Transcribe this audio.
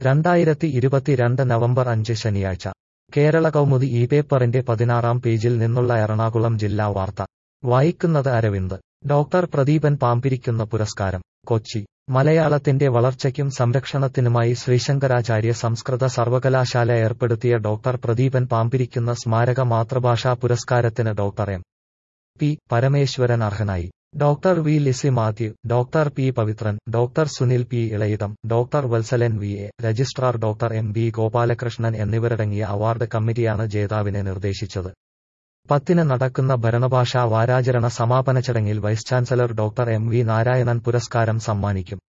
രണ്ടായിരത്തി ഇരുപത്തിരണ്ട് നവംബർ അഞ്ച് ശനിയാഴ്ച കേരള കൗമുദി ഈ പേപ്പറിന്റെ പതിനാറാം പേജിൽ നിന്നുള്ള എറണാകുളം ജില്ലാ വാർത്ത വായിക്കുന്നത് അരവിന്ദ് ഡോക്ടർ പ്രദീപൻ പാമ്പിരിക്കുന്ന പുരസ്കാരം കൊച്ചി മലയാളത്തിന്റെ വളർച്ചയ്ക്കും സംരക്ഷണത്തിനുമായി ശ്രീശങ്കരാചാര്യ സംസ്കൃത സർവകലാശാല ഏർപ്പെടുത്തിയ ഡോക്ടർ പ്രദീപൻ പാമ്പിരിക്കുന്ന സ്മാരക മാതൃഭാഷാ പുരസ്കാരത്തിന് ഡോക്ടർ എം പി പരമേശ്വരൻ അർഹനായി doctor V Lisy Mathew doctor P Pavithran doctor Sunil P Ilayidam doctor Vatsalan V A registrar doctor M B Gopalakrishnan എന്നിവരടങ്ങിയ അവാർഡ് കമ്മിറ്റിയാണ് ജേതാവിനെ നിർദ്ദേശിച്ചത് പത്തിന് നടക്കുന്ന ഭരണഭാഷാ വാരാചരണ സമാപന ചടങ്ങിൽ vice chancellor doctor M V Narayanan പുരസ്കാരം സമ്മാനിക്കും